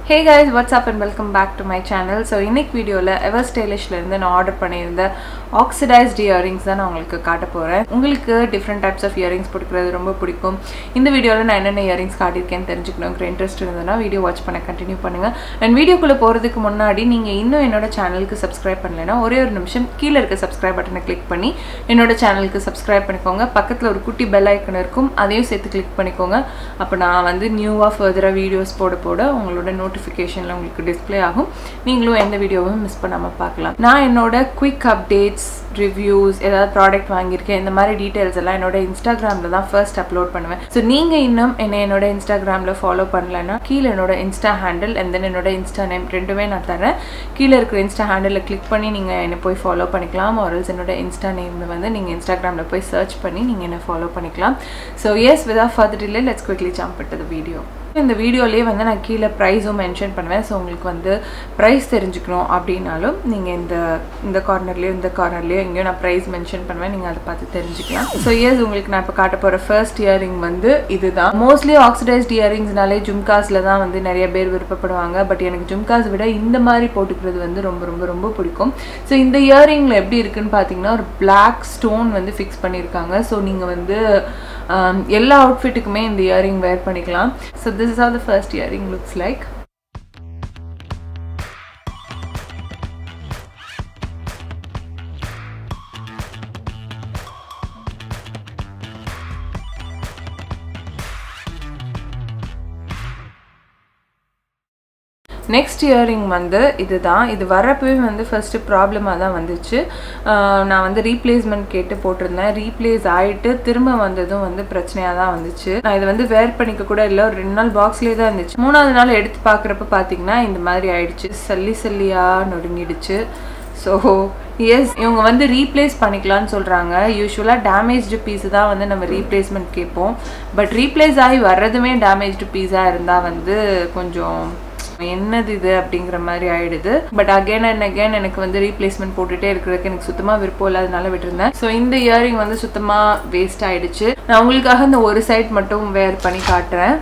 hey guys what's up and welcome back to my channel so இன்னைக்கு வீடியோவில் எவர் ஸ்டைலிஷ்லேருந்து நான் order பண்ணியிருந்த ஆக்சிடைஸ்ட் இயரிங்ஸ் தான் நான் உங்களுக்கு காட்ட போகிறேன் உங்களுக்கு டிஃப்ரெண்ட் டைப்ஸ் ஆஃப் இயரிங்ஸ் பிடிக்கிறது ரொம்ப பிடிக்கும் இந்த வீடியோவில் நான் என்னென்ன இயரிங்ஸ் காட்டியிருக்கேன்னு தெரிஞ்சுக்கணுங்கிற இன்ட்ரெஸ்ட் இருந்ததுன்னா வீடியோ வாட்ச் பண்ண கண்டினியூ பண்ணுங்கள் அண்ட் வீடியோக்குள்ளே போகிறதுக்கு முன்னாடி நீங்கள் இன்னும் என்னோட சேனலுக்கு சப்ஸ்கிரைப் பண்ணலைன்னா ஒரே ஒரு நிமிஷம் கீழே இருக்க சப்ஸ்கிரைப் பட்டனை கிளிக் பண்ணி என்னோட சேனலுக்கு சப்ஸ்கிரைப் பண்ணிக்கோங்க பக்கத்தில் ஒரு குட்டி பெல் ஐக்கன் இருக்கும் அதையும் சேர்த்து கிளிக் பண்ணிக்கோங்க அப்போ நான் வந்து நியூவாக ஃபர்தராக வீடியோஸ் போட போட உங்களோட நோட்டிஃபிகேஷனில் உங்களுக்கு டிஸ்ப்ளே ஆகும் நீங்களும் எந்த வீடியோவும் மிஸ் பண்ணாமல் பார்க்கலாம் நான் என்னோட குயிக் அப்டேட்ஸ் ரிவ்யூஸ் ஏதாவது ப்ராடக்ட் வாங்கியிருக்கேன் இந்த மாதிரி டீட்டெயில்ஸ் எல்லாம் என்னோட இன்ஸ்டாகிராமில் தான் ஃபர்ஸ்ட் அப்லோட் பண்ணுவேன் ஸோ நீங்கள் இன்னும் என்னை என்னோட இன்ஸ்டாகிராமில் ஃபாலோ பண்ணலன்னா கீழே என்னோட இன்ஸ்டா ஹேண்டில் அண்ட் தென் என்னோட இன்ஸ்டா நேம் ரெண்டுமே நான் தரேன் கீழே இருக்கிற இன்ஸ்டா ஹேண்டில் கிளிக் பண்ணி நீங்கள் என்னை போய் ஃபாலோ பண்ணிக்கலாம் ஆர்எல்ஸ் என்னோட இன்ஸ்டா நேமில் வந்து நீங்கள் இன்ஸ்டாகிராமில் போய் சர்ச் பண்ணி நீங்கள் என்னை ஃபாலோ பண்ணிக்கலாம் so yes without further delay let's quickly jump into video இந்த வீடியோலேயே வந்து நான் கீழே ப்ரைஸும் மென்ஷன் பண்ணுவேன் ஸோ உங்களுக்கு வந்து ப்ரைஸ் தெரிஞ்சுக்கணும் அப்படின்னாலும் நீங்கள் இந்த இந்த கார்னர்லேயோ இந்த கார்னர்லேயோ எங்கேயோ நான் ப்ரைஸ் மென்ஷன் பண்ணுவேன் நீங்கள் அதை பார்த்து தெரிஞ்சுக்கலாம் ஸோ இயர்ஸ் உங்களுக்கு நான் இப்போ காட்ட போகிற ஃபர்ஸ்ட் இயரிங் வந்து இதுதான் மோஸ்ட்லி ஆக்சிடைஸ்ட் இயரிங்ஸ்னாலே ஜும்காஸில் தான் வந்து நிறைய பேர் விருப்பப்படுவாங்க பட் எனக்கு ஜும்காஸ் விட இந்த மாதிரி போட்டுக்கிறது வந்து ரொம்ப ரொம்ப ரொம்ப பிடிக்கும் ஸோ இந்த இயரிங்கில் எப்படி இருக்குன்னு பார்த்தீங்கன்னா ஒரு பிளாக் ஸ்டோன் வந்து ஃபிக்ஸ் பண்ணியிருக்காங்க ஸோ நீங்கள் வந்து எல்லா அவுட்ஃபிட்டுக்குமே இந்த இயரிங் வேர் பண்ணிக்கலாம் so this is our the first earring looks like next earring வந்து இதுதான் இது வரப்பவே வந்து ஃபஸ்ட்டு ப்ராப்ளமாக தான் வந்துச்சு நான் வந்து ரீப்ளேஸ்மெண்ட் கேட்டு போட்டிருந்தேன் ரீப்ளேஸ் ஆகிட்டு திரும்ப வந்ததும் வந்து பிரச்சனையாக தான் வந்துச்சு நான் இதை வந்து வேர் பண்ணிக்க கூட இல்லை ஒரு ரெண்டு நாள் பாக்ஸ்லேயே தான் இருந்துச்சு மூணாவது நாள் எடுத்து பார்க்குறப்ப பார்த்தீங்கன்னா இந்த மாதிரி ஆயிடுச்சு சல்லி சல்லியாக நொடுங்கிடுச்சு ஸோ எஸ் இவங்க வந்து ரீப்ளேஸ் பண்ணிக்கலாம்னு சொல்கிறாங்க யூஸ்வலாக டேமேஜ்டு பீஸு தான் வந்து நம்ம ரீப்ளேஸ்மெண்ட் கேட்போம் பட் ரீப்ளேஸ் ஆகி வர்றதுமே டேமேஜ்டு பீஸாக இருந்தால் வந்து கொஞ்சம் என்னது இது அப்படிங்கிற மாதிரி ஆயிடுது பட் அகைன் அண்ட் அகைன் எனக்கு வந்து ரீப்ளேஸ்மெண்ட் போட்டுட்டே இருக்கிறதுக்கு எனக்கு சுத்தமாக விருப்பம் இல்லாதனால விட்டுருந்தேன் ஸோ இந்த இயரிங் வந்து சுத்தமாக வேஸ்ட் ஆயிடுச்சு நான் உங்களுக்காக இந்த ஒரு சைட் மட்டும் வேர் பண்ணி காட்டுறேன்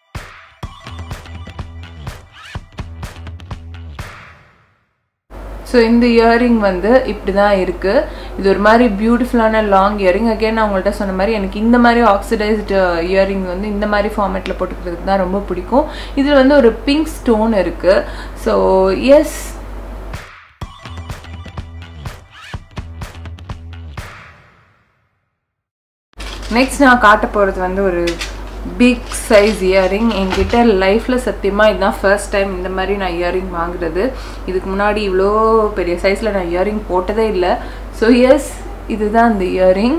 ஸோ இந்த இயரிங் வந்து இப்படி தான் இருக்குது இது ஒரு மாதிரி பியூட்டிஃபுல்லான லாங் இயரிங் அகேன் நான் உங்கள்கிட்ட சொன்ன மாதிரி எனக்கு இந்த மாதிரி ஆக்சிடைஸ்டு இயரிங் வந்து இந்த மாதிரி ஃபார்மேட்டில் போட்டுக்கிறதுக்கு தான் ரொம்ப பிடிக்கும் இதில் வந்து ஒரு பிங்க் ஸ்டோன் இருக்குது ஸோ எஸ் நெக்ஸ்ட் நான் காட்ட போகிறது வந்து ஒரு பிக் சைஸ் இயரிங் என்கிட்ட லைஃப்பில் சத்தியமாக இதுதான் ஃபர்ஸ்ட் டைம் இந்த மாதிரி நான் இயரிங் வாங்குறது இதுக்கு முன்னாடி இவ்வளோ பெரிய சைஸில் நான் இயரிங் போட்டதே இல்லை ஸோ எஸ் இதுதான் இந்த இயரிங்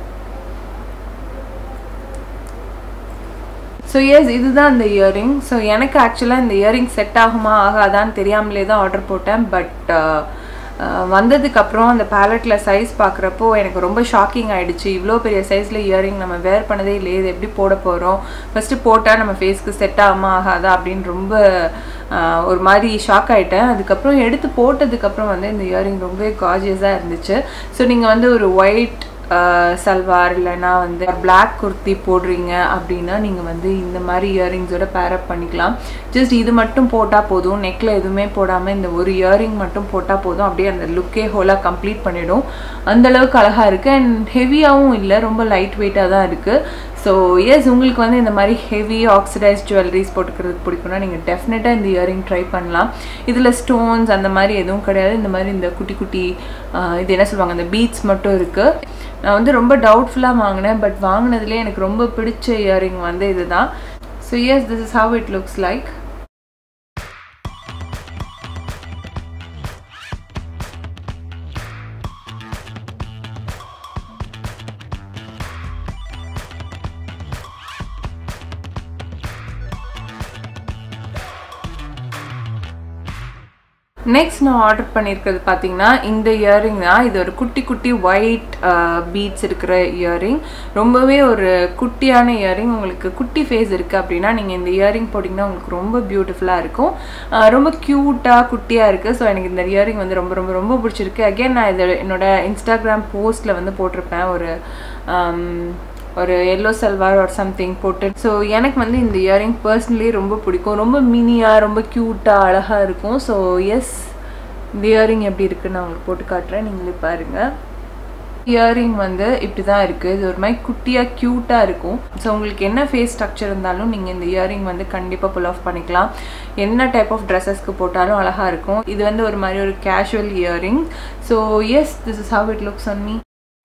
ஸோ எஸ் இதுதான் இந்த இயரிங் ஸோ எனக்கு ஆக்சுவலாக இந்த இயரிங் செட் ஆகுமா ஆகாதான்னு தெரியாமலே தான் ஆர்டர் போட்டேன் பட் வந்ததுக்கப்புறம் அந்த பேலட்டில் சைஸ் பார்க்குறப்போ எனக்கு ரொம்ப ஷாக்கிங் ஆகிடுச்சு இவ்வளோ பெரிய சைஸில் இயரிங் நம்ம வேர் பண்ணதே இல்லையே இது எப்படி போட போகிறோம் ஃபஸ்ட்டு போட்டால் நம்ம ஃபேஸ்க்கு செட் ஆகுமா ஆகாதா அப்படின்னு ரொம்ப ஒரு மாதிரி ஷாக் ஆகிட்டேன் அதுக்கப்புறம் எடுத்து போட்டதுக்கப்புறம் வந்து இந்த இயரிங் ரொம்பவே காஜியஸாக இருந்துச்சு ஸோ நீங்கள் வந்து ஒரு ஒயிட் சல்வார் இல்லைன்னா வந்து பிளாக் குர்த்தி போடுறீங்க அப்படின்னா நீங்கள் வந்து இந்த மாதிரி இயரிங்ஸோட பேரப் பண்ணிக்கலாம் ஜஸ்ட் இது மட்டும் போட்டால் போதும் நெக்கில் எதுவுமே போடாமல் இந்த ஒரு இயரிங் மட்டும் போட்டால் போதும் அப்படியே அந்த லுக்கே ஹோலாக கம்ப்ளீட் பண்ணிடும் அந்தளவுக்கு அழகாக இருக்குது அண்ட் ஹெவியாகவும் இல்லை ரொம்ப லைட் வெயிட்டாக தான் இருக்குது ஸோ எஸ் உங்களுக்கு வந்து இந்த மாதிரி ஹெவி ஆக்சிடைஸ் ஜுவல்லரிஸ் போட்டுக்கிறதுக்கு பிடிக்கும்னா நீங்கள் டெஃபினட்டாக இந்த இயரிங் ட்ரை பண்ணலாம் இதில் ஸ்டோன்ஸ் அந்த மாதிரி எதுவும் கிடையாது இந்த மாதிரி இந்த குட்டி குட்டி இது என்ன சொல்லுவாங்க அந்த பீட்ஸ் மட்டும் இருக்குது நான் வந்து ரொம்ப டவுட்ஃபுல்லாக வாங்கினேன் பட் வாங்கினதுலேயே எனக்கு ரொம்ப பிடிச்ச இயரிங் வந்து இதுதான் so yes this is how it looks like next நான் ஆர்டர் பண்ணியிருக்கிறது பார்த்தீங்கன்னா இந்த இயரிங் தான் இது ஒரு குட்டி குட்டி ஒயிட் பீட்ஸ் இருக்கிற இயரிங் ரொம்பவே ஒரு குட்டியான இயரிங் உங்களுக்கு குட்டி ஃபேஸ் இருக்குது அப்படின்னா நீங்கள் இந்த இயரிங் போட்டிங்கன்னா உங்களுக்கு ரொம்ப பியூட்டிஃபுல்லாக இருக்கும் ரொம்ப க்யூட்டாக குட்டியாக இருக்குது ஸோ எனக்கு இந்த இயரிங் வந்து ரொம்ப ரொம்ப ரொம்ப பிடிச்சிருக்கு அகேன் நான் இது என்னோட இன்ஸ்டாகிராம் போஸ்ட்டில் வந்து போட்டிருப்பேன் ஒரு ஒரு எல்லோ சல்வார் ஒரு சம்திங் போட்டு ஸோ எனக்கு வந்து இந்த இயரிங் பர்சனலி ரொம்ப பிடிக்கும் ரொம்ப மினியாக ரொம்ப க்யூட்டாக அழகாக இருக்கும் ஸோ எஸ் இந்த இயரிங் எப்படி இருக்குன்னு நான் உங்களுக்கு போட்டு காட்டுறேன் நீங்களே பாருங்கள் இயரிங் வந்து இப்படி தான் இருக்குது இது ஒரு மாதிரி குட்டியாக க்யூட்டாக இருக்கும் ஸோ உங்களுக்கு என்ன ஃபேஸ் ஸ்ட்ரக்சர் இருந்தாலும் நீங்கள் இந்த இயரிங் வந்து கண்டிப்பாக புல் ஆஃப் பண்ணிக்கலாம் என்ன டைப் ஆஃப் ட்ரெஸ்ஸஸ்க்கு போட்டாலும் அழகாக இருக்கும் இது வந்து ஒரு மாதிரி ஒரு casual earring so yes this is how it looks on me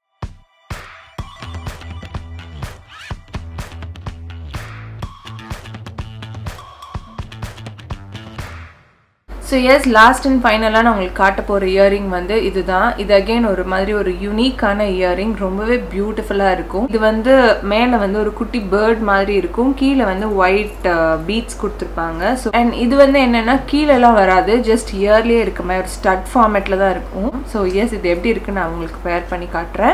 so yes last and ஃபைனலாக நான் உங்களுக்கு காட்ட போகிற இயரிங் வந்து இதுதான் இது அகெயின் ஒரு மாதிரி ஒரு யூனிக்கான இயரிங் ரொம்பவே பியூட்டிஃபுல்லாக இருக்கும் இது வந்து மேலே வந்து ஒரு குட்டி பேர்ட் மாதிரி இருக்கும் கீழே வந்து ஒயிட் பீட்ஸ் கொடுத்துருப்பாங்க ஸோ அண்ட் இது வந்து என்னென்னா கீழெல்லாம் வராது ஜஸ்ட் இயர்லேயே இருக்க மாதிரி ஒரு ஸ்டட் ஃபார்மேட்டில் தான் இருக்கும் ஸோ எஸ் இது எப்படி இருக்குன்னு நான் உங்களுக்கு பேர் பண்ணி காட்டுறேன்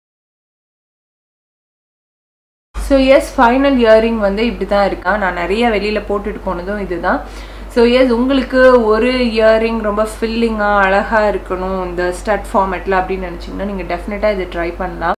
ஸோ எஸ் ஃபைனல் இயரிங் வந்து இப்படி தான் இருக்கா நான் நிறைய வெளியில் போட்டுட்டு போனதும் இதுதான் ஸோ எஸ் உங்களுக்கு ஒரு இயரிங் ரொம்ப ஃபில்லிங்காக அழகாக இருக்கணும் இந்த ஸ்டட் ஃபார்மேட்டில் அப்படின்னு நினச்சிங்கன்னா நீங்கள் டெஃபினட்டாக இதை ட்ரை பண்ணலாம்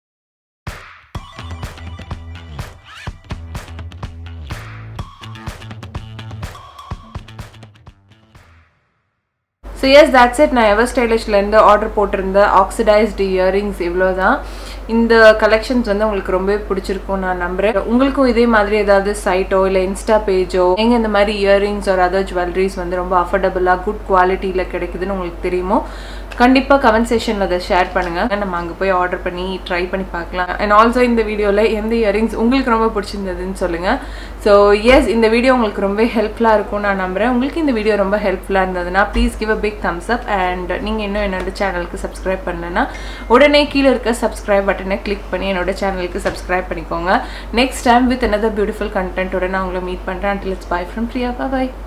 ஸோ எஸ் தட்ஸ் இட் நான் எவர் ஸ்டைலிஷ்லேருந்து ஆர்டர் போட்டிருந்த ஆக்சிடைஸ்டு இயரிங்ஸ் இவ்வளோ தான் இந்த கலெக்ஷன்ஸ் வந்து உங்களுக்கு ரொம்பவே பிடிச்சிருக்கும் நான் நம்புறேன் உங்களுக்கும் இதே மாதிரி ஏதாவது சைட்டோ இல்லை இன்ஸ்டா பேஜோ எங்கே இந்த மாதிரி இயரிங்ஸ் ஒரு அதர் ஜுவல்லரிஸ் வந்து ரொம்ப அஃபோர்டபுளாக குட் குவாலிட்டியில் கிடைக்குதுன்னு உங்களுக்கு தெரியுமோ கண்டிப்பாக கமெண்ட் செஷனில் அதை ஷேர் பண்ணுங்கள் நம்ம அங்கே போய் ஆர்டர் பண்ணி ட்ரை பண்ணி பார்க்கலாம் அண்ட் ஆல்சோ இந்த வீடியோவில் எந்த இயரிங்ஸ் உங்களுக்கு ரொம்ப பிடிச்சிருந்ததுன்னு சொல்லுங்கள் ஸோ எஸ் இந்த வீடியோ உங்களுக்கு ரொம்ப ஹெல்ப்ஃபுல்லாக இருக்கும்னு நான் நம்புகிறேன் உங்களுக்கு இந்த வீடியோ ரொம்ப ஹெல்ப்ஃபுல்லாக இருந்ததுன்னா please give a big thumbs up and நீங்கள் இன்னும் என்னோட சேனலுக்கு சப்ஸ்கிரைப் பண்ணலன்னா உடனே கீழே இருக்க சப்ஸ்கிரைப் பட்டனை கிளிக் பண்ணி என்னோட சேனலுக்கு சப்ஸ்கிரைப் பண்ணிக்கோங்க next time with another beautiful கண்டென்ட்டோட நான் உங்களை மீட் பண்ணுறேன் until it's bye from Priya bye